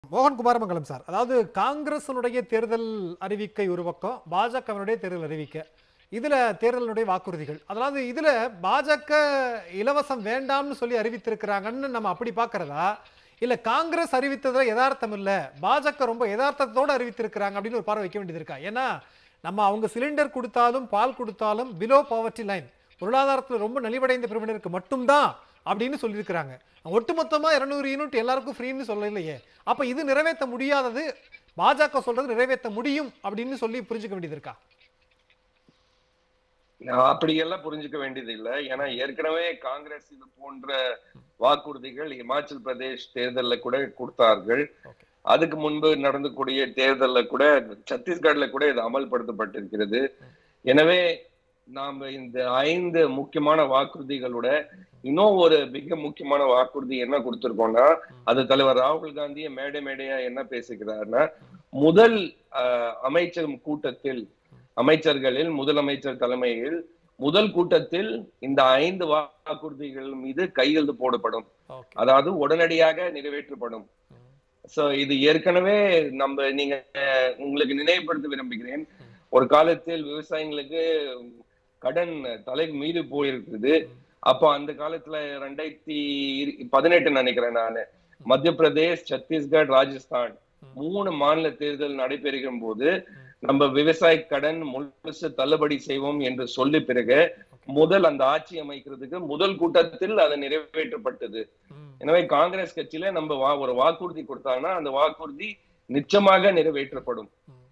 மோகன் குமாரமங்கலம் சார் அதாவது காங்கிரஸினுடைய தேர்தல் அறிவிக்கை ஒரு பக்கம் பாஜகவினுடைய தேர்தல் அறிவிக்கை இதுல தேர்தலினுடைய வாக்குறுதிகள் அதாவது இதுல பாஜக இலவசம் வேண்டாம்னு சொல்லி அறிவித்திருக்கிறாங்கன்னு நம்ம அப்படி பார்க்கறதா இல்ல காங்கிரஸ் அறிவித்ததுல யதார்த்தம் இல்ல பாஜக ரொம்ப யதார்த்தத்தோட அறிவித்திருக்கிறாங்க அப்படின்னு ஒரு பார்வை வைக்க வேண்டியது இருக்கா ஏன்னா நம்ம அவங்க சிலிண்டர் கொடுத்தாலும் பால் கொடுத்தாலும் பிலோ பாவர்ட்டி லைன் பொருளாதாரத்தில் ரொம்ப நலிவடைந்த பிரிவினருக்கு மட்டும்தான் அப்படின்னு சொல்லியிருக்கிறாங்க ஒட்டுமொத்தமா இருநூறு யூனிட் எல்லாருக்கும் ஃப்ரீன்னு சொல்லலையே அப்ப இது நிறைவேற்ற முடியாதது பாஜக சொல்றது நிறைவேற்ற முடியும் அப்படின்னு சொல்லி புரிஞ்சுக்க வேண்டியது இருக்கா நான் அப்படியெல்லாம் புரிஞ்சுக்க வேண்டியது இல்லை ஏன்னா ஏற்கனவே காங்கிரஸ் இது போன்ற வாக்குறுதிகள் இமாச்சல் பிரதேஷ் தேர்தல்ல கூட கொடுத்தார்கள் Okay. அதுக்கு முன்பு நடந்தக்கூடிய தேர்தல்ல கூட சத்தீஸ்கர்ல கூட இது அமல்படுத்தப்பட்டிருக்கிறது எனவே நாம இந்த ஐந்து முக்கியமான வாக்குறுதிகளோட இன்னும் ஒரு மிக முக்கியமான வாக்குறுதி என்ன கொடுத்திருக்கோம்னா அது தலைவர் ராகுல் காந்திய மேடை மேடையா என்ன பேசுகிறார்னா முதல் அஹ், அமைச்சர் கூட்டத்தில் அமைச்சர்களில் முதலமைச்சர் தலைமையில் முதல் கூட்டத்தில் இந்த ஐந்து வாக்குறுதிகள் மீது கையெழுத்து போடப்படும் ஓகே அதாவது உடனடியாக நிறைவேற்றப்படும் சோ இது ஏற்கனவே நம்ம நீங்க அஹ், உங்களுக்கு நினைவுபடுத்த விரும்புகிறேன் ஒரு காலத்தில் விவசாயிகளுக்கு கடன் தலை மீறி போயிருக்குது அப்போ அந்த காலத்துல ரெண்டாயிரத்தி பதினெட்டு நினைக்கிறேன் நானு மத்திய பிரதேஷ் சத்தீஸ்கர் ராஜஸ்தான் மூணு மாநில தேர்தல் நடைபெறுகிற போது நம்ம விவசாய கடன் முழுசு தள்ளுபடி செய்வோம் என்று சொல்லி பிறகு முதல் அந்த ஆட்சி அமைக்கிறதுக்கு முதல் கூட்டத்தில் அது நிறைவேற்றப்பட்டது ம். எனவே காங்கிரஸ் கட்சியில நம்ம வா- ஒரு வாக்குறுதி கொடுத்தாங்கன்னா அந்த வாக்குறுதி நிச்சயமாக நிறைவேற்றப்படும்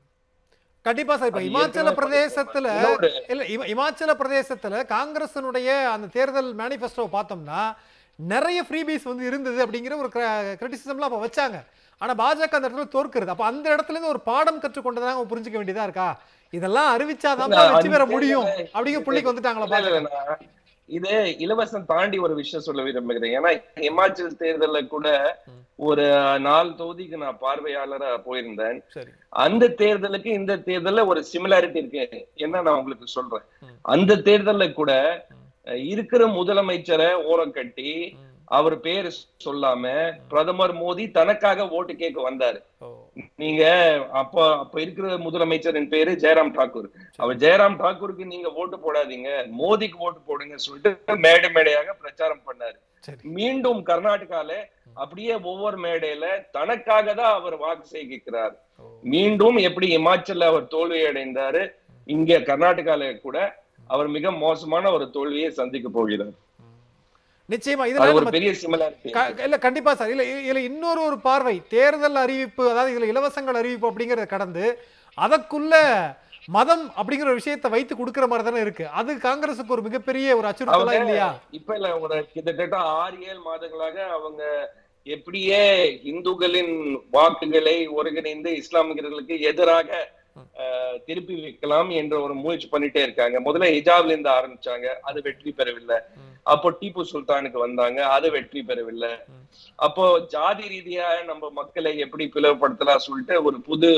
கண்டிப்பா சார் இப்ப அது இமாச்சல ஏற்கனவே பிரதேசத்துல இன்னொரு இல்ல இம- இமாச்சல பிரதேசத்துல காங்கிரசினுடைய அந்த தேர்தல் மேனிஃபெஸ்டோவை பார்த்தோம்னா நிறைய ஃப்ரீபீஸ் வந்து இருந்தது அப்படிங்கிற ஒரு கிரிட்டிசிசம்லாம் அப்ப வச்சாங்க ஆனா பாஜக அந்த இடத்துல தோற்கிறது அப்ப அந்த இடத்துல இருந்து ஒரு பாடம் கற்றுக்கொண்டதாக அவங்க புரிஞ்சுக்க வேண்டியதா இருக்கா இதெல்லாம் அறிவிச்சாதான் இல்ல, வெற்றி பெற அந்த முடியும் தேர்தலை- அப்படிங்கிற புள்ளிக்கு வந்துட்டாங்களா இல்ல, இல்ல, பாஜக நான் இது இலவசம் தாண்டி ஒரு விஷயம் சொல்ல விரும்புகிறேன் ஏன்னா இமாச்சல் தேர்தல்ல கூட ம். ஒரு நாலு தொகுதிக்கு நான் பார்வையாளரா போயிருந்தேன் சரி அந்த தேர்தலுக்கு இந்த தேர்தல்ல ஒரு சிமிலாரிட்டி இருக்கு என்ன நான் உங்களுக்கு சொல்றேன் ம். அந்த தேர்தல்ல கூட ம். அஹ், இருக்கிற முதலமைச்சரை ஓரம் கட்டி ம். அவர் பேர் சொல்லாம பிரதமர் மோடி தனக்காக ஓட்டு கேட்க வந்தாரு ஓ நீங்க அப்ப அப்ப இருக்கிற முதலமைச்சரின் பேரு ஜெயராம் டாக்கூர் அவர் ஜெயராம் டாக்கூருக்கு நீங்க ஓட்டு போடாதீங்க மோடிக்கு ஓட்டு போடுங்க சொல்லிட்டு மேடை மேடையாக பிரச்சாரம் பண்ணாரு சரி மீண்டும் கர்நாடகால அப்படியே ஒவ்வொரு மேடையில தனக்காக தான் அவர் வாக்கு சேகிக்கிறார் ஓ மீண்டும் எப்படி இமாச்சல்ல அவர் தோல்வி அடைந்தாரு இங்க கர்நாடகால கூட அவர் மிக மோசமான ஒரு தோல்வியை சந்திக்க போகிறார் நிச்சயமா அது இதுல ஒரு நம்ம பெரிய சிமிலாரிட்டி க- இல்ல கண்டிப்பா சார் இல்ல இ- இதுல இன்னொரு ஒரு பார்வை தேர்தல் அறிவிப்பு அதாவது இதுல இலவசங்கள் அறிவிப்பு அப்படிங்கறத கடந்து அதற்குள்ள மதம் அப்படிங்கிற ஒரு விஷயத்தை வைத்து கொடுக்கிற மாதிரி தானே இருக்கு அது காங்கிரஸுக்கு ஒரு மிகப்பெரிய ஒரு அச்சுறுத்தலா அவங்க- இல்லையா இப்ப இல்ல ஒரு கிட்டத்தட்ட ஆறு ஏழு மாதங்களாக அவங்க எப்படியே இந்துக்களின் வாக்குகளை ஒருங்கிணைந்து இஸ்லாமியர்களுக்கு எதிராக அஹ், திருப்பி வைக்கலாம் என்ற ஒரு முயற்சி பண்ணிட்டே இருக்காங்க முதல்ல ஹிஜாப்ல இருந்து ஆரம்பிச்சாங்க அது வெற்றி பெறவில்லை ம். அப்போ டீப்பு சுல்தானுக்கு வந்தாங்க அது வெற்றி பெறவில்லை ம். அப்போ ஜாதி ரீதியா நம்ம மக்களை எப்படி பிளவுபடுத்தலாம் சொல்லிட்டு ஒரு புது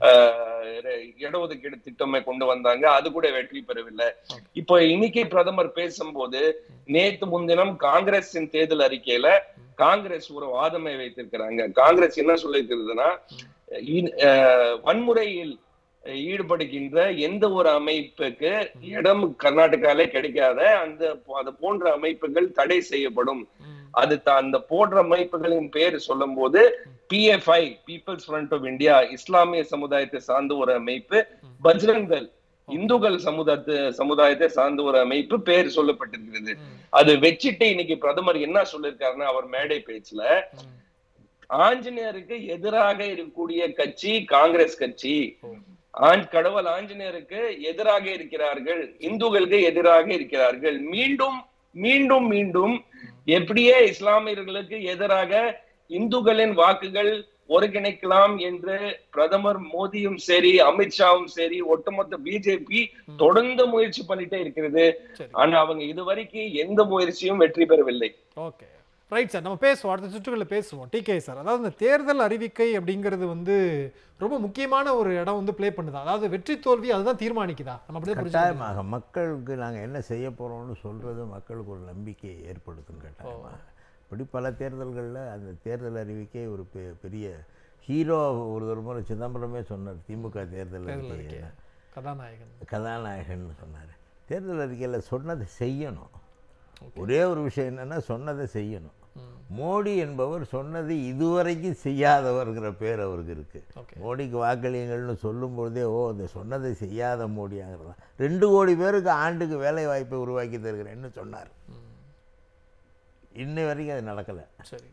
அஹ், இடஒதுக்கீடு திட்டமை கொண்டு வந்தாங்க அது கூட வெற்றி பெறவில்லை இப்போ இன்னைக்கு பிரதமர் பேசும்போது நேத்து முன்தினம் காங்கிரஸின் தேர்தல் அறிக்கையில காங்கிரஸ் ஒரு வாதமை வைத்திருக்கிறாங்க காங்கிரஸ் என்ன சொல்லியிருக்கிறதுனா இ- அஹ், வன்முறையில் ஈடுபடுகின்ற எந்த ஒரு அமைப்புக்கு இடம் கர்நாடகால கிடைக்காத அந்த அது போன்ற அமைப்புகள் தடை செய்யப்படும் ம். அது த- அந்த போன்ற அமைப்புகளின் பேர் சொல்லும் போது PFI People's Front of India இஸ்லாமிய சமுதாயத்தை சார்ந்த ஒரு அமைப்பு பஜ்ரங் தள் இந்துக்கள் சமுதாயத்தை சமுதாயத்தை சார்ந்த ஒரு அமைப்பு பேர் சொல்லப்பட்டிருக்கிறது ம். அது வச்சுட்டு இன்னைக்கு பிரதமர் என்ன சொல்லிருக்காருன்னா அவர் மேடை பேச்சுல ம். ஆஞ்சநேயருக்கு எதிராக இருக்கக்கூடிய கட்சி காங்கிரஸ் கட்சி ஓ. ஆஞ் கடவுள் ஆஞ்சநேயருக்கு எதிராக இருக்கிறார்கள் இந்துக்களுக்கு எதிராக இருக்கிறார்கள் மீண்டும் மீண்டும் மீண்டும் எப்படியே இஸ்லாமியர்களுக்கு எதிராக இந்துக்களின் வாக்குகள் ஒருங்கிணைக்கலாம் என்று பிரதமர் மோடியும் சரி அமித்ஷாவும் சரி ஒட்டுமொத்த பிஜேபி தொடர்ந்து முயற்சி பண்ணிட்டே இருக்கிறது சரி ஆனா அவங்க இதுவரைக்கும் எந்த முயற்சியும் வெற்றி பெறவில்லை ஓகே ரைட் சார் நம்ம பேசுவோம் அடுத்த சுற்றுகளில் பேசுவோம் டிகே சார் அதாவது இந்த தேர்தல் அறிவிக்கை அப்படிங்கிறது வந்து ரொம்ப முக்கியமான ஒரு இடம் வந்து ப்ளே பண்ணுதா அதாவது வெற்றி தோல்வி அதுதான் தீர்மானிக்குதா நம்ம அப்படியே புரிஞ்சுக்கணும் கட்டாயமாக மக்களுக்கு நாங்கள் என்ன செய்ய போகிறோம்னு சொல்கிறது மக்களுக்கு ஒரு நம்பிக்கையை ஏற்படுத்தும் கட்டாயமாக இப்படி பல தேர்தல்களில் அந்த தேர்தல் அறிவிக்கை ஒரு பெ- பெரிய ஹீரோ ஒரு ஒரு முறை சிதம்பரமே சொன்னார் திமுக தேர்தல் தேர்தல் அறிக்கை அறிக்கையில் கதாநாயகன் கதாநாயகன் சொன்னார் தேர்தல் அறிக்கையில் சொன்னதை செய்யணும் ஒரே ஒரு விஷயம் என்னென்னா சொன்னதை செய்யணும் ம். மோடி என்பவர் சொன்னதை இதுவரைக்கும் செய்யாதவர்கிற பேர் அவருக்கு இருக்குது ஓகே மோடிக்கு வாக்களியுங்கள்னு சொல்லும்பொழுதே ஓ அந்த சொன்னதை செய்யாத மோடியாங்கிறது தான் ரெண்டு கோடி பேருக்கு ஆண்டுக்கு வேலை வாய்ப்பை உருவாக்கி தருகிறேன்னு சொன்னார் இன்னை வரைக்கும் அது நடக்கலை சரி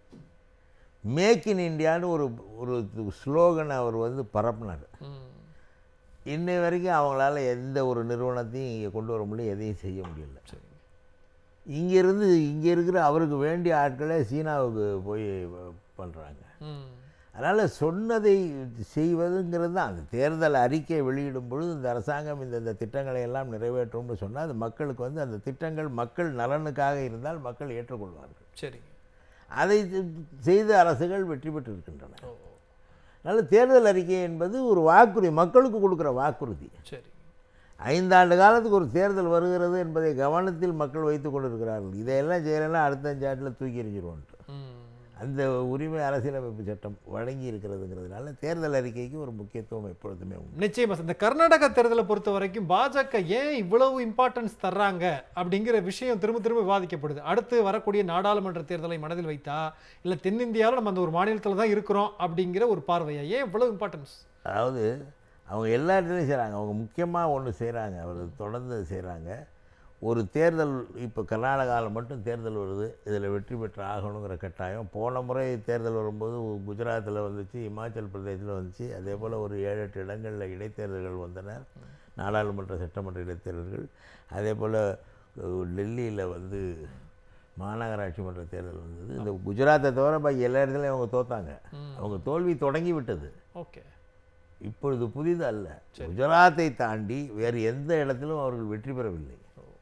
மேக் இன் இந்தியான்னு ஒரு ஒரு ஸ்லோகனை அவர் வந்து பரப்புனார் ம் இன்னை வரைக்கும் அவங்களால எந்த ஒரு நிறுவனத்தையும் இங்கே கொண்டு வர முடியல எதையும் செய்ய முடியல சரி இங்கேருந்து இங்கே இருக்கிற அவருக்கு வேண்டிய ஆட்களே சீனாவுக்கு போய் பண்ணுறாங்க ம் அதனால் சொன்னதை செய்வதுங்கிறது தான் அந்த தேர்தல் அறிக்கை வெளியிடும் பொழுது இந்த அரசாங்கம் இந்த இந்த திட்டங்களை எல்லாம் நிறைவேற்றும்னு சொன்னால் அது மக்களுக்கு வந்து அந்த திட்டங்கள் மக்கள் நலனுக்காக இருந்தால் மக்கள் ஏற்றுக்கொள்வார்கள் சரி அதை செய்த அரசுகள் வெற்றி பெற்று இருக்கின்றன ஓ அதனால் தேர்தல் அறிக்கை என்பது ஒரு வாக்குறுதி மக்களுக்கு கொடுக்குற வாக்குறுதி சரி ஐந்தாண்டு காலத்துக்கு ஒரு தேர்தல் வருகிறது என்பதை கவனத்தில் மக்கள் வைத்துக் கொண்டிருக்கிறார்கள் இதையெல்லாம் செய்யலைன்னா அடுத்த அஞ்சாண்டில் தூக்கி எறிஞ்சிருவோன்ட்டு ம் அந்த உரிமை அரசியலமைப்பு சட்டம் வழங்கி இருக்கிறதுங்கிறதுனால தேர்தல் அறிக்கைக்கு ஒரு முக்கியத்துவம் எப்பொழுதுமே உண்டு நிச்சயமா சார். இந்த கர்நாடக தேர்தலை பொறுத்த வரைக்கும் பாஜக ஏன் இவ்வளவு இம்பார்ட்டன்ஸ் தர்றாங்க அப்படிங்கிற விஷயம் திரும்ப திரும்ப விவாதிக்கப்படுது அடுத்து வரக்கூடிய நாடாளுமன்ற தேர்தலை மனதில் வைத்தா இல்ல தென்னிந்தியாவில் நம்ம அந்த ஒரு மாநிலத்தில் தான் இருக்கிறோம் அப்படிங்கிற ஒரு பார்வையா ஏன் இவ்வளவு இம்பார்ட்டன்ஸ் அதாவது அவங்க எல்லா இடத்துலையும் செய்கிறாங்க அவங்க முக்கியமாக ஒன்று செய்கிறாங்க அவர் தொடர்ந்து செய்கிறாங்க ஒரு தேர்தல் இப்போ கர்நாடகாவில் மட்டும் தேர்தல் வருது இதில் வெற்றி பெற்று ஆகணுங்கிற கட்டாயம் போன முறை தேர்தல் வரும்போது குஜராத்தில் வந்துச்சு இமாச்சல் பிரதேசத்தில் வந்துச்சு அதே போல் ஒரு ஏழு எட்டு இடங்களில் இடைத்தேர்தல்கள் வந்தன நாடாளுமன்ற சட்டமன்ற இடைத்தேர்தல்கள் அதே போல் டெல்லியில் வந்து மாநகராட்சி மன்ற தேர்தல் வந்தது இந்த குஜராத்தை தவிர பாக்கி எல்லா இடத்துலையும் அவங்க தோத்தாங்க அவங்க தோல்வி தொடங்கி விட்டது ஓகே இப்பொழுது புதிது அல்ல குஜராத்தை தாண்டி வேறு எந்த இடத்திலும் அவர்கள் வெற்றி பெறவில்லை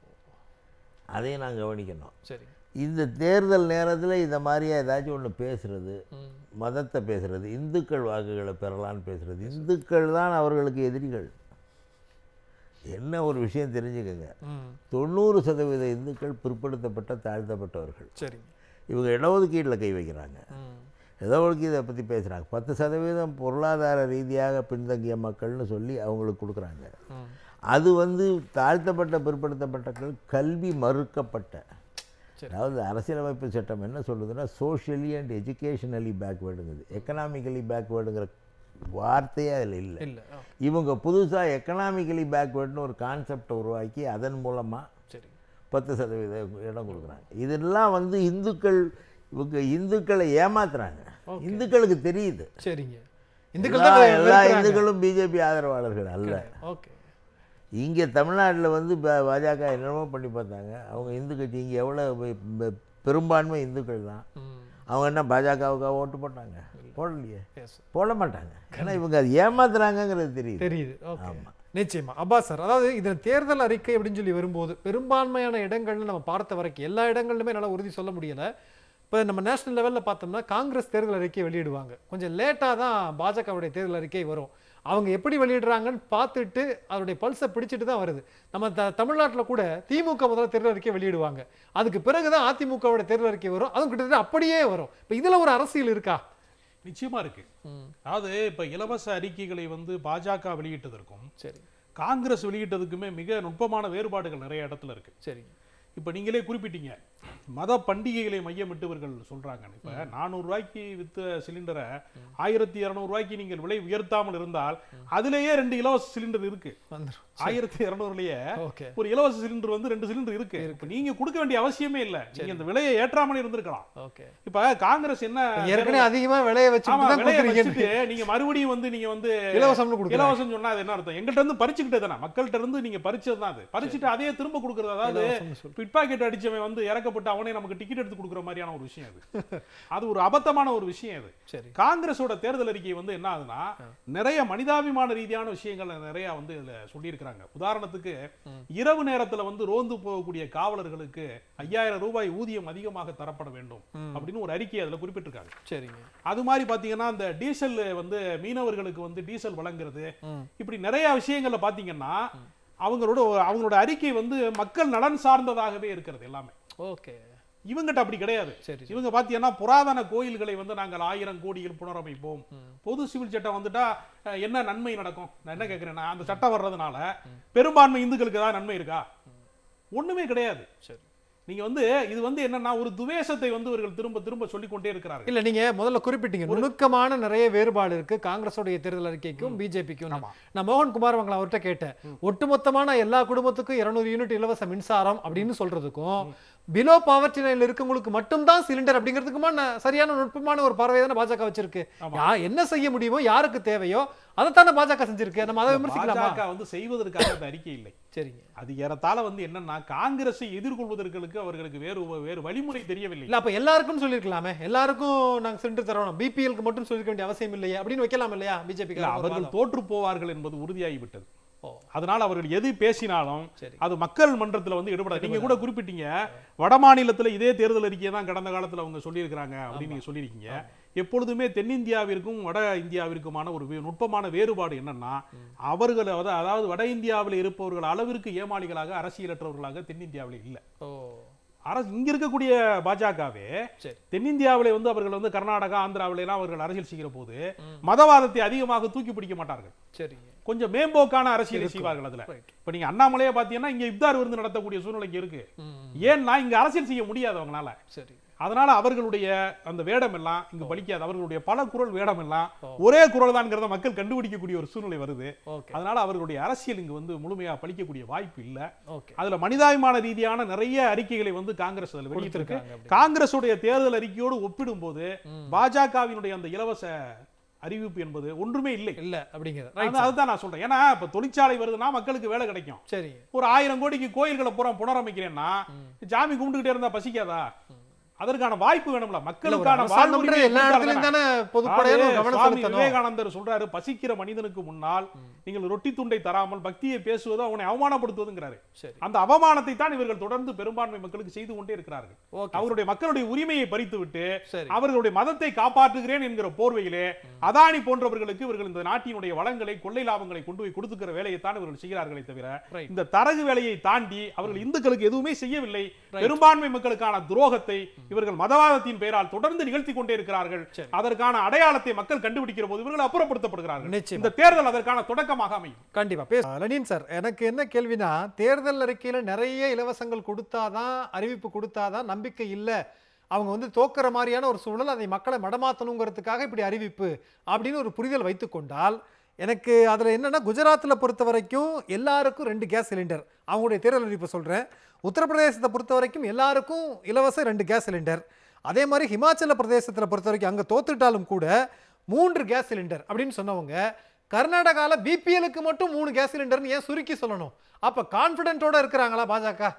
அதையும் நான் கவனிக்கணும் சரி இந்த தேர்தல் நேரத்தில் இந்த மாதிரியா ஏதாச்சும் ஒன்று பேசுறது ம் மதத்தை பேசுறது இந்துக்கள் வாக்குகளை பெறலான்னு பேசுறது இந்துக்கள் தான் அவர்களுக்கு எதிரிகள் என்ன ஒரு விஷயம் தெரிஞ்சுக்கங்க ம் தொண்ணூறு சதவீத இந்துக்கள் பிற்படுத்தப்பட்ட தாழ்த்தப்பட்டவர்கள் சரிங்க இவங்க இடஒதுக்கீட்டில் கை வைக்கிறாங்க ம் இடஒதுக்கீதை பற்றி பேசுகிறாங்க பத்து சதவீதம் பொருளாதார ரீதியாக பின்தங்கிய மக்கள்னு சொல்லி அவங்களுக்கு கொடுக்குறாங்க ம் அது வந்து தாழ்த்தப்பட்ட பிற்படுத்தப்பட்ட கல்வி மறுக்கப்பட்ட சரி. அதாவது அரசியலமைப்பு சட்டம் என்ன சொல்லுதுன்னா சோஷியலி அண்ட் எஜுகேஷனலி பேக்வேர்டுங்குது எக்கனாமிக்கலி பேக்வேர்டுங்கிற வார்த்தையே அதில் இல்லை இல்ல ஆ, இவங்க புதுசாக எக்கனாமிக்கலி பேக்வேர்டுன்னு ஒரு கான்செப்டை உருவாக்கி அதன் மூலமாக சரி பத்து சதவீத இடம் கொடுக்குறாங்க இதெல்லாம் வந்து இந்துக்கள் இவங்க இந்துக்களை ஏமாத்துறாங்க Okay. இந்துக்களுக்கு தெரியுது சரிங்க இந்துக்கள் எல்லா தான் எல்லா வெறுக்கிறாங்க. இந்துக்களும் பிஜேபி ஆதரவாளர்கள் அல்ல ஓகே இங்கே தமிழ்நாட்டில் வந்து ப- பாஜக என்னென்னமோ பண்ணி பார்த்தாங்க அவங்க இந்து கட்சி இங்கே எவ்வளோ பெ- பெ- பெரும்பான்மை இந்துக்கள் தான் ம் அவங்க என்ன பாஜகவுக்காக ஓட்டு போட்டாங்க போடலையே எஸ் போட மாட்டாங்க ஏன்னா இவங்க அது ஏமாத்துறாங்கங்கிறது தெரியுது தெரியுது ஓகே ஆமா. நிச்சயமா அப்பாஸ் சார் அதாவது இது தேர்தல் அறிக்கை அப்படின்னு சொல்லி வரும்போது பெரும்பான்மையான இடங்கள்னு நம்ம பார்த்த வரைக்கும் எல்லா இடங்கள்லுமே நல்லா உறுதி சொல்ல முடியல இப்போ நம்ம நேஷனல் லெவலில் பார்த்தோம்னா காங்கிரஸ் தேர்தல் அறிக்கை வெளியிடுவாங்க கொஞ்சம் லேட்டாக தான் பாஜகவுடைய தேர்தல் அறிக்கை வரும் அவங்க எப்படி வெளியிடுறாங்கன்னு பார்த்துட்டு அதோடைய பல்ஸை பிடிச்சிட்டு தான் வருது நம்ம த தமிழ்நாட்டில் கூட திமுக முதல்ல தேர்தல் அறிக்கை வெளியிடுவாங்க அதுக்கு பிறகு தான் அதிமுகவோட தேர்தல் அறிக்கை வரும் அதுவும் கிட்டத்தட்ட அப்படியே வரும் இப்போ இதில் ஒரு அரசியல் இருக்கா நிச்சயமா இருக்கு ம் அதாவது இப்ப இலவச அறிக்கைகளை வந்து பாஜக வெளியிட்டதற்கும் சரி காங்கிரஸ் வெளியிட்டதுக்குமே மிக நுட்பமான வேறுபாடுகள் நிறைய இடத்துல இருக்கு சரிங்க இப்ப நீங்களே குறிப்பிட்டீங்க மத பண்டிகைகளை மையமிட்டு இவர்கள் சொல்றாங்க இப்ப நானூறு ரூபாய்க்கு வித்த சிலிண்டரை ஆயிரத்தி இருநூறு ரூபாய்க்கு நீங்கள் விலை உயர்த்தாமல் இருந்தால் அதிலேயே ரெண்டு இலவச சிலிண்டர் இருக்கு வந்துடும் ஆயிரத்தி இருநூறுலயே ஓகே ஒரு இலவச சிலிண்டர் வந்து ரெண்டு சிலிண்டர் இருக்கு இப்ப நீங்க கொடுக்க வேண்டிய அவசியமே இல்ல நீங்க இந்த விலையை ஏற்றாமலே இருந்திருக்கலாம் ஓகே இப்ப காங்கிரஸ் என்ன ஏற்கனவே அதிகமா விலையை வச்சுட்டு ஆமா தான் விலையை கொடுக்குறீங்க வச்சுட்டு நீங்க மறுபடியும் வந்து நீங்க வந்து இலவசம்னு கொடுக்குறாங்க இலவசம் சொன்னா அது என்ன அர்த்தம் எங்கள்ட்ட இருந்து பறிச்சுக்கிட்டே தானே மக்கள்கிட்ட இருந்து நீங்க பறிச்சது தான் அது பறிச்சுட்டு அதையே திரும்ப கொடுக்கறது அதாவது இலவசம்னு சொல்லு. பிட் பாக்கெட் அடிச்சவன் வந்து இறக்கப்பட்டு அவனே நமக்கு டிக்கெட் எடுத்து கொடுக்குற மாதிரியான ஒரு விஷயம் அது அது ஒரு அபத்தமான ஒரு விஷயம் அது சரி காங்கிரஸோட தேர்தல் அறிக்கை வந்து என்ன ஆகுதுன்னா நிறைய மனிதாபிமான ரீதியான விஷயங்கள் நிறைய வந்து இதுல சொல்லியிருக்கிறாங்க உதாரணத்துக்கு இரவு நேரத்துல வந்து ரோந்து போகக்கூடிய காவலர்களுக்கு ஐயாயிரம் ரூபாய் ஊதியம் அதிகமாக தரப்பட வேண்டும் அப்படின்னு ஒரு அறிக்கை அதுல குறிப்பிட்டிருக்காங்க சரிங்க அது மாதிரி பாத்தீங்கன்னா இந்த டீசல் வந்து மீனவர்களுக்கு வந்து டீசல் வழங்குறது ம். இப்படி நிறைய விஷயங்கள்ல பாத்தீங்கன்னா அவங்களோட அவங்களோட அறிக்கை வந்து மக்கள் நலன் சார்ந்ததாகவே இருக்கிறது எல்லாமே ஓகே இவங்கிட்ட அப்படி கிடையாது சரி சரி. இவங்க பாத்தீங்கன்னா புராதன கோயில்களை வந்து நாங்கள் ஆயிரம் கோடியில் புனரமைப்போம் பொது சிவில் சட்டம் வந்துட்டா அஹ், என்ன நன்மை நடக்கும் நான் என்ன கேட்கிறேன்னா அந்த சட்டம் வர்றதுனால பெரும்பான்மை இந்துக்களுக்கு ஏதாவது நன்மை இருக்கா ஒண்ணுமே கிடையாது சரி நீங்க வந்து இது வந்து என்னன்னா ஒரு துவேஷத்தை வந்து இவர்கள் திரும்ப திரும்ப சொல்லிக்கொண்டே இருக்கிறார்கள் இல்ல நீங்க முதல்ல குறிப்பிட்டீங்க நுணுக்கமான நிறைய வேறுபாடு இருக்கு காங்கிரஸோடைய தேர்தல் அறிக்கைக்கும் பிஜேபிக்கும் ஆமா. நான் மோகன் குமார் அவங்களை அவர்கிட்ட கேட்டேன் ஒட்டுமொத்தமான எல்லா குடும்பத்துக்கும் 200 யூனிட் இலவச மின்சாரம் அப்படின்னு சொல்றதுக்கும் பிலோ பாவர்ட்டி லைன்ல இருக்கவங்களுக்கு மட்டும்தான் சிலிண்டர் அப்படிங்கிறதுக்குமா நான் சரியான நுட்பமான ஒரு பார்வை தானே பாஜக வச்சிருக்கு ஆமா. யா என்ன செய்ய முடியுமோ யாருக்கு தேவையோ அதைத்தானே பாஜக செஞ்சிருக்கு நம்ம அதை விமர்சிக்கலாமா பாஜக வந்து செய்வதற்காக அந்த அறிக்கை இல்லை சரிங்க அது ஏறத்தாழ வந்து என்னன்னா காங்கிரஸை எதிர்கொள்வதற்கு அவர்களுக்கு வேறு வேறு வழிமுறை தெரியவில்லை இல்ல அப்ப எல்லாருக்கும் சொல்லிருக்கலாமே எல்லாருக்கும் நாங்க சிலிண்டர் தரோம் பிபிஎல்க்கு மட்டும் சொல்லிருக்க வேண்டிய அவசியம் இல்லையே அப்படின்னு வைக்கலாம் இல்லையா பிஜேபி இல்ல, அவர்கள் தோற்று போவார்கள் என்பது உறுதியாகிவிட்டது ஓ. அதனால் அவர்கள் எது பேசினாலும் சரி. அது மக்கள் மன்றத்துல வந்து ஈடுபடாது நீங்க கூட குறிப்பிட்டீங்க வட மாநிலத்துல இதே தேர்தல் அறிக்கையை தான் கடந்த காலத்துல அவங்க சொல்லியிருக்கிறாங்க அப்படின்னு நீங்க சொல்லியிருக்கீங்க எப்பொழுதுமே தென்னிந்தியாவிற்கும் வட இந்தியாவிற்குமான ஒரு வே- நுட்பமான வேறுபாடு என்னன்னா அவர்கள் அத- அதாவது வட இந்தியாவில் இருப்பவர்கள் அளவிற்கு ஏமாளிகளாக அரசியலற்றவர்களாக தென்னிந்தியாவில் இல்லை ஓ அரசு இங்க இருக்கக்கூடிய பாஜகவே சரி தென்னிந்தியாவிலே வந்து அவர்கள் வந்து கர்நாடகா ஆந்திராவில எல்லாம் அவர்கள் அரசியல் செய்கிற போது மதவாதத்தை அதிகமாக தூக்கி பிடிக்க மாட்டார்கள் சரிங்க கொஞ்சம் மேம்போக்கான அரசியலை செய்வார்கள் அதுல Right. இப்ப நீங்க அண்ணாமலையே பாத்தீங்கன்னா இங்க இப்தார் விருந்து நடத்தக்கூடிய சூழ்நிலைக்கு இருக்கு ம், ஏன்னா இங்க அரசியல் செய்ய முடியாது அவங்களால சரி அதனால அவர்களுடைய அந்த வேடம் எல்லாம் இங்க பலிக்காது அவர்களுடைய பல குரல் வேடம் எல்லாம் ஓ. ஒரே குரல் தான்ங்கிறத மக்கள் கண்டுபிடிக்கக்கூடிய ஒரு சூழ்நிலை வருது ஓகே அதனால அவர்களுடைய அரசியல் இங்க வந்து முழுமையா பலிக்கக்கூடிய வாய்ப்பு இல்ல ஓகே அதுல மனிதாபிமான ரீதியான நிறைய அறிக்கைகளை வந்து காங்கிரஸ் அதுல வெளியிட்டிருக்கு கொடுத்திருக்காங்க அப்படி. காங்கிரசுடைய தேர்தல் அறிக்கையோடு ஒப்பிடும்போது ம். பாஜகவினுடைய அந்த இலவச அறிவிப்பு என்பது ஒன்றுமே இல்லை இல்ல அப்படிங்கிறது அது- ரைட் அதுதான் நான் சொல்றேன் ஏன்னா இப்ப தொழிற்சாலை வருதுன்னா மக்களுக்கு வேலை கிடைக்கும் சரிங்க ஒரு ஆயிரம் கோடிக்கு கோயில்களை பூரா புனரமைக்கிறேன்னா ஜாமி கும்பிட்டுக்கிட்டே இருந்தா பசிக்காதா அதற்கான வாய்ப்பு வேணும்ல இல்ல ஒரு மக்களுக்கான அரசாங்கம்ன்றது வாழ்வுரிமையை எல்லா கொடுத்தால் இடத்துலயும் தானே. தானே பொதுப்படையான ஒரு அதாவது கவனம் சுவாமி செலுத்தணும் விவேகானந்தர் சொல்றாரு பசிக்கிற மனிதனுக்கு முன்னால் நீங்கள் ரொட்டி துண்டை தராமல் பக்தியை பேசுவது அவனை அவமானப்படுத்துவதுங்கிறாரு சரி அந்த அவமானத்தை தான் இவர்கள் தொடர்ந்து பெரும்பான்மை மக்களுக்கு செய்து கொண்டே இருக்கிறார்கள் ஓகே அவருடைய மக்களுடைய உரிமையை பறித்து விட்டு சரி அவர்களுடைய மதத்தை காப்பாற்றுகிறேன் என்கிற போர்வையிலே அதானி போன்றவர்களுக்கு இவர்கள் இந்த நாட்டினுடைய வளங்களை கொள்ளை லாபங்களை கொண்டு போய் கொடுத்துக்கிற வேலையைத்தான் இவர்கள் செய்கிறார்களே தவிர Right. இந்த தரகு வேலையை தாண்டி அவர்கள் இந்துக்களுக்கு எதுவுமே செய்யவில்லை பெரும்பான்மை மக்களுக்கான துரோகத்தை இவர்கள் மதவாதத்தின் பெயரால் தொடர்ந்து நிகழ்த்தி கொண்டே இருக்கிறார்கள் சரி. அதற்கான அடையாளத்தை மக்கள் கண்டுபிடிக்கிற போது இவர்கள் அப்புறப்படுத்தப்படுகிறார்கள் நிச்சயமா. இந்த தேர்தல் அதற்கான தொடக்கமாக அமையும் கண்டிப்பா பேச லெனின் சார் எனக்கு என்ன கேள்வினா தேர்தல் அறிக்கையில நிறைய இலவசங்கள் கொடுத்தாதான் அறிவிப்பு கொடுத்தாதான் நம்பிக்கை இல்ல அவங்க வந்து தோக்குற மாதிரியான ஒரு சூழல் அதை மக்களை மடமாத்தணுங்கிறதுக்காக இப்படி அறிவிப்பு அப்படின்னு ஒரு புரிதல் வைத்துக்கொண்டால் எனக்கு அதில் என்னன்னா குஜராத்தில் பொறுத்த வரைக்கும் எல்லாருக்கும் ரெண்டு கேஸ் சிலிண்டர் அவங்களுடைய தேர்தல் அறிவிப்பை சொல்கிறேன் உத்தரப்பிரதேசத்தை பொறுத்த வரைக்கும் எல்லாருக்கும் இலவச ரெண்டு கேஸ் சிலிண்டர் அதே மாதிரி ஹிமாச்சல பிரதேசத்தில் பொறுத்த வரைக்கும் அங்கே தோத்துட்டாலும் கூட மூன்று கேஸ் சிலிண்டர் அப்படின்னு சொன்னவங்க கர்நாடகாவில் பிபிஎலுக்கு மட்டும் மூணு கேஸ் சிலிண்டர்னு ஏன் சுருக்கி சொல்லணும் அப்போ கான்ஃபிடென்ட்டோட இருக்கிறாங்களா பாஜக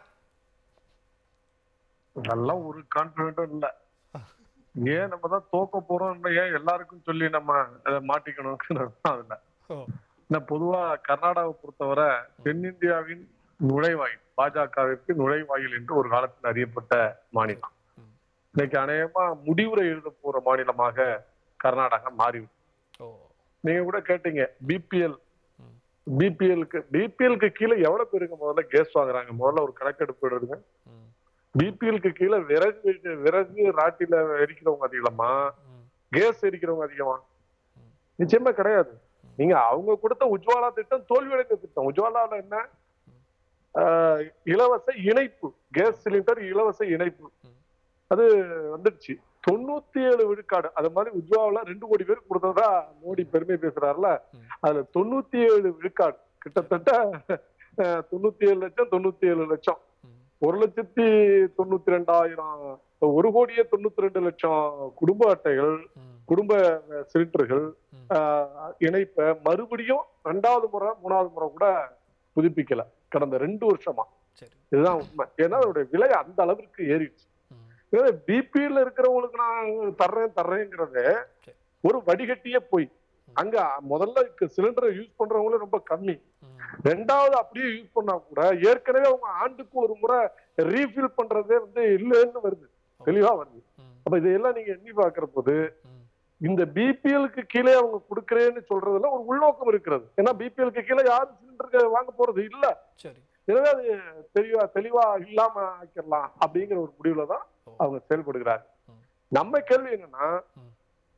அதெல்லாம் ஒரு கான்பிடென்ட்டும் இல்ல ஏன் நம்ம தான் தோக்க போறோம் ஏன் எல்லாருக்கும் சொல்லி நம்ம அதை மாட்டிக்கணும் அதுல ஓ ஏன்னா பொதுவா கர்நாடகாவை பொறுத்தவரை தென்னிந்தியாவின் நுழைவாயில் பாஜகவிற்கு நுழைவாயில் என்று ஒரு காலத்தில் அறியப்பட்ட மாநிலம் இன்னைக்கு அநேகமா முடிவுரை எழுத போற மாநிலமாக கர்நாடகா மாறிவிடும் ஓ நீங்க கூட கேட்டீங்க பிபிஎல் பிபிஎல்க்கு பிபிஎல்க்கு கீழே எவ்வளவு பேருக்கு முதல்ல கேஸ் வாங்குறாங்க முதல்ல ஒரு கணக்கெடுப்பு எடுங்க ம், பிபிஎல்க்கு கீழே விறகு வெடி- விறகு ராட்டில எரிக்கிறவங்க அதிகமா ம், கேஸ் எரிக்கிறவங்க அதிகமா நிச்சயமா கிடையாது நீங்க அவங்க கொடுத்த உஜ்வாலா திட்டம் தோல்வியடைந்த திட்டம் உஜ்வாலால என்ன ஆஹ், இலவச இணைப்பு கேஸ் சிலிண்டர் இலவச இணைப்பு அது வந்துடுச்சு தொண்ணூத்தி ஏழு விழுக்காடு அது மாதிரி உஜ்வாலா ரெண்டு கோடி பேர் கொடுத்ததா மோடி பெருமை பேசுறாருல அதுல தொண்ணூத்தி ஏழு விழுக்காடு கிட்டத்தட்ட ஆஹ், தொண்ணூத்தி ஏழு லட்சம் தொண்ணூத்தி ஏழு லட்சம் ம். ஒரு லட்சத்தி தொண்ணூத்தி ரெண்டாயிரம் ஒரு கோடியே தொண்ணூத்தி ரெண்டு லட்சம் குடும்ப அட்டைகள் ம், குடும்ப அஹ், சிலிண்டர்கள் ம். ஆஹ், இணைப்பை மறுபடியும் ரெண்டாவது முறை மூணாவது முறை கூட புதுப்பிக்கல கடந்த ரெண்டு வருஷமா சரி இதுதான் உண்மை ஏன்னா அதோட விலை அந்த அளவிற்கு ஏறிடுச்சு ம், பிபியில் இருக்கிறவங்களுக்கு நான் தர்றேன் தர்றேங்கிறது சரி. ஒரு வடிகட்டியே போய் அங்க முதல்ல சிலிண்டரை யூஸ் பண்றவங்களும் ரொம்ப கம்மி ம், ரெண்டாவது அப்படியே யூஸ் பண்ணா கூட ஏற்கனவே அவங்க ஆண்டுக்கு ஒரு முறை ரீஃபில் பண்றதே வந்து இல்லைன்னு வருது தெளிவா வருது ம், அப்ப இதையெல்லாம் நீங்க எண்ணி பாக்குற போது ம். இந்த பிபிஎலுக்கு கீழே அவங்க கொடுக்கறேன்னு சொல்றதுல ஒரு உள்நோக்கம் இருக்கிறது ஏன்னா பிபிஎலுக்கு கீழே யாரும் சிலிண்டருக்கு வாங்க போறது இல்ல சரி எனவே அது தெளிவா தெளிவா இல்லாம ஆக்கிடலாம் அப்படிங்கிற ஒரு முடிவுல தான் அவங்க செயல்படுகிறார் ம். நம்ம கேள்வி என்னன்னா ம்.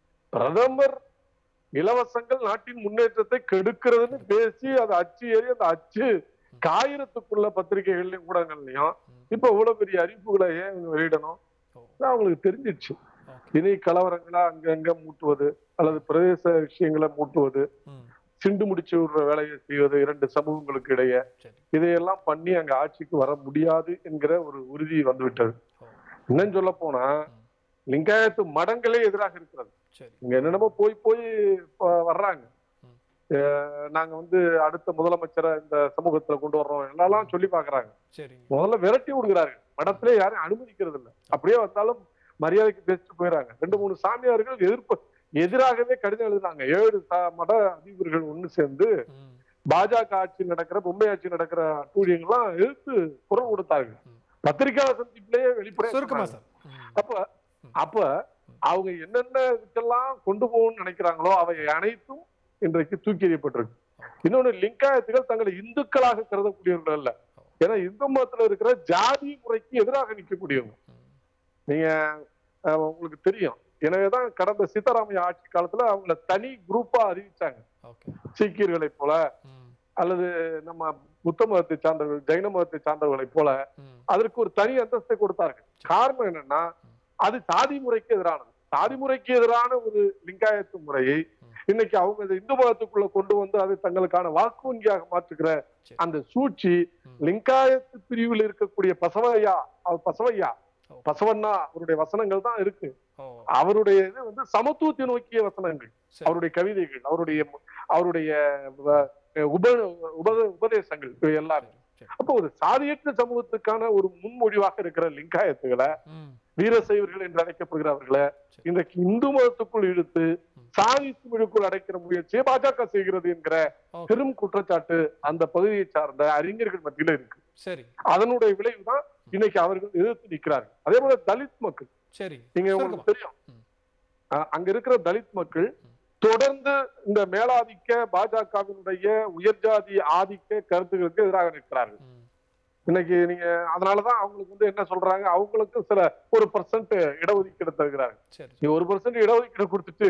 பிரதமர் இலவசங்கள் நாட்டின் முன்னேற்றத்தை கெடுக்கிறதுன்னு பேசி அதை அச்சு ஏறி அந்த அச்சு காயிரத்துக்குள்ள பத்திரிகைகள்லயும் ஊடகங்கள்லயும் ம். இப்ப இவ்வளவு பெரிய அறிவிப்புகளை ஏன் இவங்க வெளியிடணும் ஓ. அது அவங்களுக்கு தெரிஞ்சிடுச்சு ஓகே இனி கலவரங்களா அங்கங்க மூட்டுவது அல்லது பிரதேச விஷயங்களை மூட்டுவது ம் சிண்டு முடிச்சு விடுற வேலையை செய்வது இரண்டு சமூகங்களுக்கு இடையே சரி இதையெல்லாம் பண்ணி அங்க ஆட்சிக்கு வர முடியாது என்கிற ஒரு உறுதி வந்துவிட்டது ஓ இன்னும் சொல்ல போனா லிங்காயத்து மடங்களே எதிராக இருக்கிறது சரி இங்க என்னென்னமோ போய் போய் இப்ப வர்றாங்க ம். அஹ் நாங்க வந்து அடுத்த முதலமைச்சரை இந்த சமூகத்துல கொண்டு வர்றோம் எல்லாம் சொல்லி பாக்குறாங்க சரிங்க முதல்ல விரட்டி விடுகிறார்கள் மடத்திலே யாரும் அனுமதிக்கிறது இல்ல அப்படியே வந்தாலும் மரியாதைக்கு பேசிட்டு போயிடறாங்க ரெண்டு மூணு சாமியார்கள் எதிர்ப்பு எதிராகவே கடிதம் எழுதுனாங்க ஏழு சா- மட அதிபர்கள் ஒண்ணு சேர்ந்து ம் பாஜக ஆட்சி நடக்கிற பொம்மை ஆட்சி நடக்கிற அட்டூழியங்கள்லாம் எதிர்த்து குரல் கொடுத்தார்கள் ம். பத்திரிகையாளர் சந்திப்பிலேயே வெளிப்படையா சுருக்கமா சொன்னாங்க. சார் ம். அப்ப அப்ப அவங்க என்னென்ன இதுக்கெல்லாம் கொண்டு போகணும்னு நினைக்கிறாங்களோ அவை அனைத்தும் இன்றைக்கு தூக்கி எறியப்பட்டிருக்கு இன்னொன்னு லிங்காயத்துகள் தங்களை இந்துக்களாக கருதக்கூடியவர்கள் அல்ல ஏன்னா இந்து மதத்துல இருக்கிற ஜாதி முறைக்கு எதிராக நிற்கக்கூடியவங்க ம். நீங்க அஹ், உங்களுக்கு தெரியும் எனவேதான் கடந்த சீதாராமையா ஆட்சி காலத்துல அவங்கள தனி குரூப்பா அறிவிச்சாங்க ஓகே சீக்கியர்களை போல ம் அல்லது நம்ம புத்த மதத்தை சார்ந்தவர்கள் ஜைன மதத்தை சார்ந்தவர்களை போல ம் அதற்கு ஒரு தனி அந்தஸ்தை கொடுத்தார்கள் காரணம் என்னன்னா அது சாதி முறைக்கு எதிரானது சாதி முறைக்கு எதிரான ஒரு லிங்காயத்து முறையை இன்னைக்கு அவங்க இந்த இந்து மதத்துக்குள்ள கொண்டு வந்து அதை தங்களுக்கான வாக்கு வங்கியாக மாற்றுகிற சரி. அந்த சூழ்ச்சி ம். லிங்காயத்து பிரிவில் இருக்கக்கூடிய பசவையா அவர் பசவையா ஓ. பசவண்ணா அவருடைய வசனங்கள் தான் இருக்கு ஓ அவருடைய இது வந்து சமத்துவத்தை நோக்கிய வசனங்கள் சரி. அவருடைய கவிதைகள் அவருடைய அவருடைய வ- உப உப உபதேசங்கள் இவை எல்லாமே சரி, சரி. அப்போ ஒரு சாதியற்ற சமூகத்துக்கான ஒரு முன்மொழிவாக இருக்கிற லிங்காயத்துகளை ம் வீரசைவர்கள் என்று அழைக்கப்படுகிறவர்களை சரி. இன்றைக்கு இந்து மதத்துக்குள் இழுத்து ம். சாதி குமிழுக்குள் அடைக்கிற முயற்சியை பாஜக செய்கிறது என்கிற ஓகே. பெரும் குற்றச்சாட்டு அந்த பகுதியை சார்ந்த அறிஞர்கள் மத்தியில இருக்கு சரி அதனுடைய விளைவுதான் இன்னைக்கு அவர்கள் எதிர்த்து நிற்கிறார்கள் அதே போல தலித் மக்கள் சரி நீங்க சுருக்கமா. உங்களுக்கு தெரியும் ம். அஹ் அங்க இருக்கிற தலித் மக்கள் தொடர்ந்து இந்த மேலாதிக்க பாஜகவினுடைய உயர்ஜாதி ஆதிக்க கருத்துக்களுக்கு எதிராக நிற்கிறார்கள் ம் இன்னைக்கு நீங்க அதனாலதான் அவங்களுக்கு வந்து என்ன சொல்றாங்க அவங்களுக்கு சில ஒரு பர்சன்ட் இடஒதுக்கீடு தருகிறாங்க சரி நீங்க ஒரு பர்சன்ட் இடஒதுக்கீடு கொடுத்துட்டு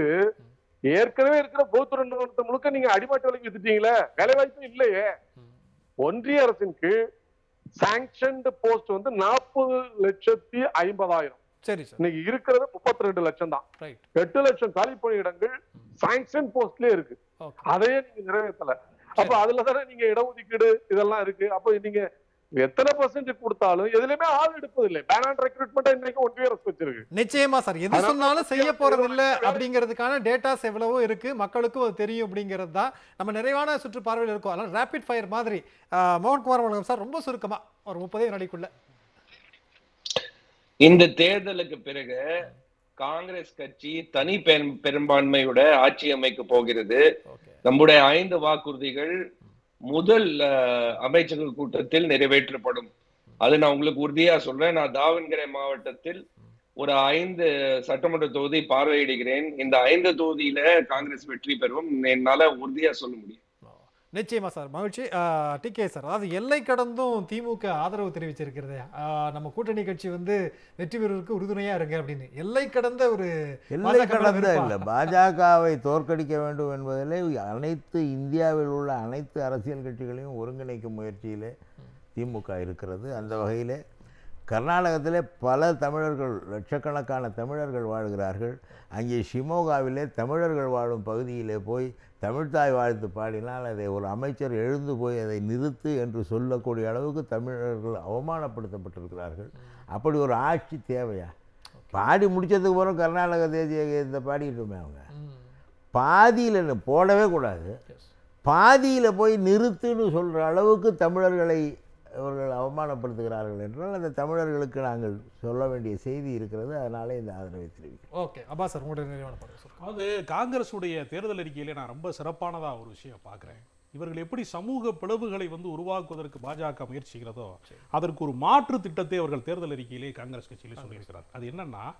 ஏற்கனவே இருக்கிற பொதுத்துறை நிறுவனத்தை முழுக்க நீங்க அடிமாட்டு விலைக்கு வித்துட்டீங்களே வேலை வாய்ப்பு இல்லையே ம் ஒன்றிய அரசின் கீழ் சாங்ஷன்டு போஸ்ட் வந்து நாற்பது லட்சத்தி ஐம்பதாயிரம் சரி சார் இன்னைக்கு இருக்கிறது முப்பத்தி ரெண்டு லட்சம் தான் ரைட் எட்டு லட்சம் காலி பணியிடங்கள் சாங்ஷன் போஸ்ட்லயே இருக்கு ஓகே அதையே நீங்க நிறைவேற்றல அப்ப அதுல தானே நீங்க இடஒதுக்கீடு இதெல்லாம் இருக்கு அப்ப நீங்க எத்தனை பர்சன்ட் கொடுத்தாலும் எதுலயுமே ஆள் எடுப்பது இல்லை பேன் அண்ட் ரெக்ரூட்மெண்ட் இன்னைக்கு ஒன்றிய அரசு வச்சிருக்கு நிச்சயமா சார் எது அதனால சொன்னாலும் செய்ய மத்திய போறது அரசு இல்ல வேலை- அப்படிங்கிறதுக்கான டேட்டாஸ் எவ்வளவோ இருக்கு மக்களுக்கும் அது தெரியும் அப்படிங்கிறது தான் நம்ம நிறைவான சுற்றுப்பார்வையில் இருக்கோம் அதனால ரேபிட் ஃபயர் மாதிரி ஆஹ், மோகன்குமார் வணக்கம் சார் ரொம்ப சுருக்கமா ஒரு முப்பதே நடிக்குள்ள இந்த தேர்தலுக்கு பிறகு காங்கிரஸ் கட்சி தனி பெரும் பெரும்பான்மையோட ஆட்சி அமைக்க போகிறது ஓகே நம்முடைய ஐந்து வாக்குறுதிகள் முதல் அஹ், அமைச்சர்கள் கூட்டத்தில் நிறைவேற்றப்படும் அது நான் உங்களுக்கு உறுதியா சொல்றேன் நான் தாவன்கரை மாவட்டத்தில் ஒரு ஐந்து சட்டமன்ற தொகுதி பார்வையிடுகிறேன் இந்த ஐந்து தொகுதியில காங்கிரஸ் வெற்றி பெறும் என்னால உறுதியா சொல்ல முடியும் நிச்சயமா சார் மகிழ்ச்சி டி கே சார் அதாவது எல்லை கடந்தும் திமுக ஆதரவு தெரிவிச்சிருக்கிறது ஆஹ், நம்ம கூட்டணி கட்சி வந்து வெற்றி பெறுவதற்கு உறுதுணையா இருங்க அப்படின்னு எல்லை கடந்த ஒரு எல்லை பாஜக மேல கடந்த விருப்பம். இல்லை பாஜகவை தோற்கடிக்க வேண்டும் என்பதிலே அனைத்து இந்தியாவில் உள்ள அனைத்து அரசியல் கட்சிகளையும் ஒருங்கிணைக்கும் முயற்சியிலே திமுக இருக்கிறது அந்த வகையிலே கர்நாடகத்திலே பல தமிழர்கள் லட்சக்கணக்கான தமிழர்கள் வாழ்கிறார்கள் அங்கே ஷிமோகாவிலே தமிழர்கள் வாழும் பகுதியிலே போய் தமிழ்தாய் வாழ்த்து பாடினால் அதை ஒரு அமைச்சர் எழுந்து போய் அதை நிறுத்து என்று சொல்லக்கூடிய அளவுக்கு தமிழர்கள் அவமானப்படுத்தப்பட்டிருக்கிறார்கள் அப்படி ஒரு ஆட்சி தேவையா பாடி முடிச்சதுக்கு அப்புறம் கர்நாடக தேசிய கீதத்தை பாடிட்டுமே அவங்க ம், பாதியில் போடவே கூடாது yes. பாதியில் போய் நிறுத்துன்னு சொல்கிற அளவுக்கு தமிழர்களை அவர்கள் அவமானப்படுத்துகிறார்கள் என்றால் அந்த தமிழர்களுக்கு நாங்கள் சொல்ல வேண்டிய செய்தி இருக்கிறது அதனாலே இந்த ஆதரவை தெரிவிக்கிறோம் ஓகே அப்பா சார் உங்களுடைய நிறைவான பார்வை சொல்லுங்க அதாவது காங்கிரஸுடைய தேர்தல் அறிக்கையிலே நான் ரொம்ப சிறப்பானதா ஒரு விஷயம் பார்க்குறேன் இவர்கள் எப்படி சமூக பிளவுகளை வந்து உருவாக்குவதற்கு பாஜக முயற்சிக்கிறதோ அதற்கு ஒரு மாற்று திட்டத்தை அவர்கள் தேர்தல் அறிக்கையிலே காங்கிரஸ் கட்சியிலே சொல்லியிருக்கிறார் அது என்னன்னா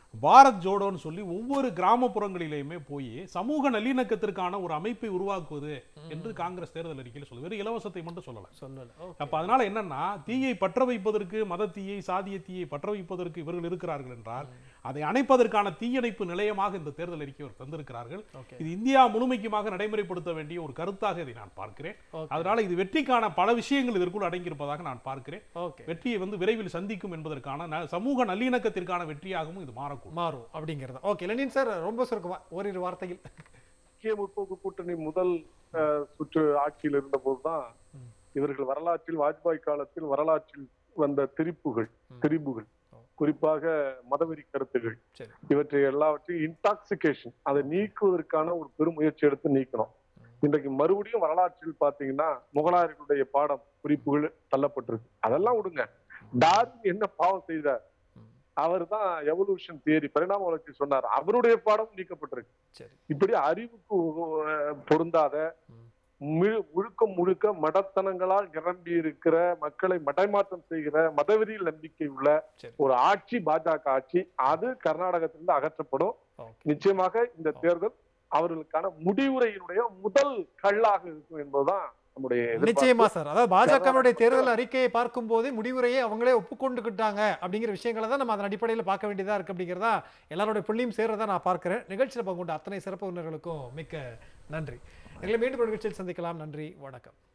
பாரத் ஜோடோன்னு சொல்லி ஒவ்வொரு கிராமப்புறங்களிலேயுமே போய் சமூக நல்லிணக்கத்திற்கான ஒரு அமைப்பை உருவாக்குவது என்று காங்கிரஸ் தேர்தல் அறிக்கையில் சொல்லுது வெறும் இலவசத்தை மட்டும் சொல்லல சொல்லல ஓகே. அப்ப அதனால என்னன்னா தீயை பற்ற வைப்பதற்கு மத தீயை சாதிய தீயை பற்ற வைப்பதற்கு இவர்கள் இருக்கிறார்கள் என்றால் அதை அணைப்பதற்கான தீயணைப்பு நிலையமாக இந்த தேர்தல் அறிக்கை அவர் தந்திருக்கிறார்கள் ஓகே. இது இந்தியா முழுமைக்குமாக நடைமுறைப்படுத்த வேண்டிய ஒரு கருத்தாக இதை நான் பார்க்கிறேன் ஓகே. அதனால இது வெற்றிக்கான பல விஷயங்கள் இதற்குள் அடங்கியிருப்பதாக நான் பார்க்கிறேன் ஓகே வெற்றியை வந்து விரைவில் சந்திக்கும் என்பதற்கான ந- சமூக நல்லிணக்கத்திற்கான வெற்றியாகவும் இது மாறக்கூடும் மாறும் அப்படிங்கிறது ஓகே லெனின் சார் ரொம்ப சுருக்கமா ஓரிரு வார்த்தையில் முக்கிய முற்போக்கு கூட்டணி முதல் அஹ், சுற்று ஆட்சியில் இருந்த போதுதான் இவர்கள் வரலாற்றில் வாஜ்பாய் காலத்தில் வரலாற்றில் வந்த திரிப்புகள் திரிபுகள் குறிப்பாக மதவெறி கருத்துகள் சரி. இவற்றை எல்லாவற்றையும் இன்டாக்சிகேஷன் அதை நீக்குவதற்கான ஒரு பெரும் முயற்சி எடுத்து நீக்கணும் இன்றைக்கு மறுபடியும் வரலாற்றில் பாத்தீங்கன்னா முகலாயர்களுடைய பாடம் குறிப்புகள் தள்ளப்பட்டிருக்கு அதெல்லாம் விடுங்க டார்வின் என்ன பாவம் செய்தார் அவர் தான் எவல்யூஷன் தியரி பரிணாம வளர்ச்சி சொன்னார் அவருடைய பாடம் நீக்கப்பட்டிருக்கு சரி இப்படி அறிவுக்கு அஹ், பொருந்தாத மு- முழுக்க முழுக்க மடத்தனங்களால் நிரம்பி இருக்கிற மக்களை மடைமாற்றம் செய்கிற மதவெறியில் நம்பிக்கை உள்ள சரி. ஒரு ஆட்சி பாஜக ஆட்சி அது கர்நாடகத்திலிருந்து அகற்றப்படும் ஓகே நிச்சயமாக இந்த தேர்தல் அவர்களுக்கான முடிவுரையினுடைய முதல் கல்லாக இருக்கும் என்பதுதான் நம்முடைய எதிர்பார்ப்பு. நிச்சயமா சார் அதாவது பாஜகவுடைய தேர்தல் அறிக்கையை பார்க்கும் போதே முடிவுரையை அவங்களே ஒப்புக்கொண்டுக்கிட்டாங்க அப்படிங்கிற விஷயங்களை தான் நம்ம அதன் அடிப்படையில் பார்க்க வேண்டியதா இருக்கு அப்படிங்கிறதா எல்லாருடைய புள்ளியும் சேர்றதா நான் பார்க்கிறேன் நிகழ்ச்சியில் பங்குண்ட அத்தனை சிறப்பு விருந்தினர்களுக்கும் மிக்க நன்றி எங்களை மீண்டும் ஒரு நிகழ்ச்சியில் சந்திக்கலாம் நன்றி வணக்கம்